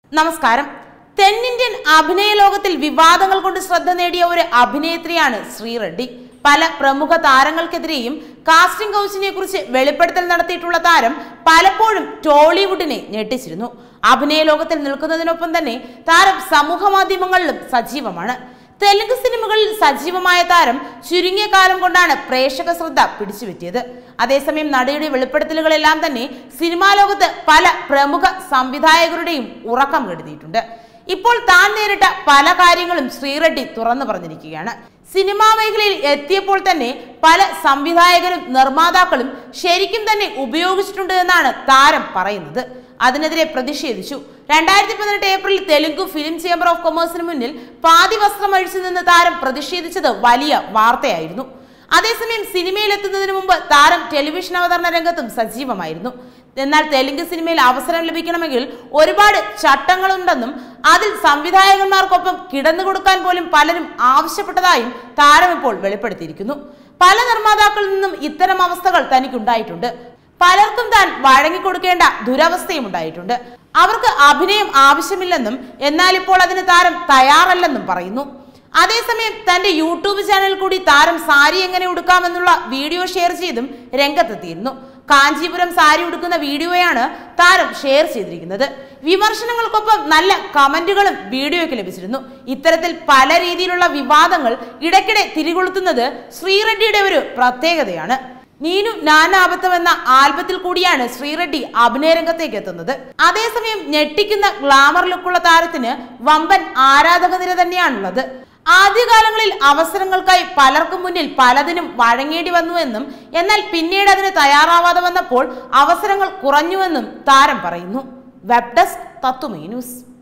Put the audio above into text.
നമസ്കാരം തെന്നിന്ത്യൻ അഭിനയ ലോകത്തിൽ വിവാദങ്ങൾ കൊണ്ട് ശ്രദ്ധ നേടിയ ഒരു അഭിനേത്രിയാണ് ശ്രീറെഡ്ഡി പല പ്രമുഖ താരങ്ങൾക്കെതിരെയും കാസ്റ്റിംഗ് കൗച്ചിനെ കുറിച്ച് വെളിപ്പെടുത്തൽ നടത്തിയിട്ടുള്ള താരം പലപ്പോഴും ടോളിവുഡിനെ ഞെട്ടിച്ചിരുന്നു അഭിനയ ലോകത്തിൽ നിൽക്കുന്നതിനൊപ്പം തന്നെ താരം സമൂഹ മാധ്യമങ്ങളിലും സജീവമാണ് തെലുങ്ക് സിനിമകളിൽ സജീവമായ താരം ചുരുങ്ങിയ കാലം കൊണ്ടാണ് പ്രേക്ഷക ശ്രദ്ധ പിടിച്ചുപറ്റിയത് അതേസമയം നടിയുടെ വെളിപ്പെടുത്തലുകളെല്ലാം തന്നെ സിനിമാ ലോകത്ത് പല പ്രമുഖ സംവിധായകരുടെയും ഉറക്കം കെടുത്തിയിട്ടുണ്ട് ഇപ്പോൾ താൻ നേരിട്ട പല കാര്യങ്ങളും ശ്രീറെഡ്ഡി തുറന്നു പറഞ്ഞിരിക്കുകയാണ് സിനിമാ മേഖലയിൽ എത്തിയപ്പോൾ തന്നെ പല സംവിധായകരും നിർമ്മാതാക്കളും ശരിക്കും തന്നെ ഉപയോഗിച്ചിട്ടുണ്ട് എന്നാണ് താരം പറയുന്നത് അതിനെതിരെ പ്രതിഷേധിച്ചു രണ്ടായിരത്തി പതിനെട്ട് April Telugu film chamber of കൊമേഴ്സിന് മുന്നിൽ പാതി വസ്ത്രം അഴിച്ചു നിന്ന് താരം പ്രതിഷേധിച്ചത് വലിയ വാർത്തയായിരുന്നു അതേസമയം സിനിമയിൽ എത്തുന്നതിന് മുമ്പ് താരം ടെലിവിഷൻ അവതരണ രംഗത്തും സജീവമായിരുന്നു എന്നാൽ തെലുങ്ക് സിനിമയിൽ അവസരം ലഭിക്കണമെങ്കിൽ ഒരുപാട് ചട്ടങ്ങളുണ്ടെന്നും അതിൽ സംവിധായകന്മാർക്കൊപ്പം കിടന്നു കൊടുക്കാൻ പോലും പലരും ആവശ്യപ്പെട്ടതായും താരം ഇപ്പോൾ വെളിപ്പെടുത്തിയിരിക്കുന്നു പല നിർമ്മാതാക്കളിൽ നിന്നും ഇത്തരം അവസ്ഥകൾ തനിക്കുണ്ടായിട്ടുണ്ട് പലർക്കും താൻ വഴങ്ങിക്കൊടുക്കേണ്ട ദുരവസ്ഥയും ഉണ്ടായിട്ടുണ്ട് അവർക്ക് അഭിനയം ആവശ്യമില്ലെന്നും എന്നാൽ ഇപ്പോൾ അതിന് താരം തയ്യാറല്ലെന്നും പറയുന്നു അതേസമയം തന്റെ യൂട്യൂബ് ചാനൽ കൂടി താരം സാരി എങ്ങനെ ഉടുക്കാമെന്നുള്ള വീഡിയോ ഷെയർ ചെയ്തും രംഗത്തെത്തിയിരുന്നു കാഞ്ചീപുരം സാരി ഉടുക്കുന്ന വീഡിയോയാണ് താരം ഷെയർ ചെയ്തിരിക്കുന്നത് വിമർശനങ്ങൾക്കൊപ്പം നല്ല കമന്റുകളും വീഡിയോയ്ക്ക് ലഭിച്ചിരുന്നു ഇത്തരത്തിൽ പല രീതിയിലുള്ള വിവാദങ്ങൾ ഇടയ്ക്കിടെ തിരികൊളുത്തുന്നത് ശ്രീറെഡ്ഡിയുടെ ഒരു പ്രത്യേകതയാണ് നീനു നാനാബത്തം എന്ന ആൽബത്തിൽ കൂടിയാണ് ശ്രീറെഡ്ഡി അഭിനയ രംഗത്തേക്ക് എത്തുന്നത് അതേസമയം ഞെട്ടിക്കുന്ന ഗ്ലാമർ ലുക്കുള്ള താരത്തിന് വമ്പൻ ആരാധക നിര തന്നെയാണുള്ളത് ആദ്യകാലങ്ങളിൽ അവസരങ്ങൾക്കായി പലർക്കും മുന്നിൽ പലതിനും വഴങ്ങേണ്ടി വന്നുവെന്നും എന്നാൽ പിന്നീട് അതിന് തയ്യാറാവാതെ വന്നപ്പോൾ അവസരങ്ങൾ കുറഞ്ഞുവെന്നും താരം പറയുന്നു വെബ് ഡെസ്ക് തത്തുമീ ന്യൂസ്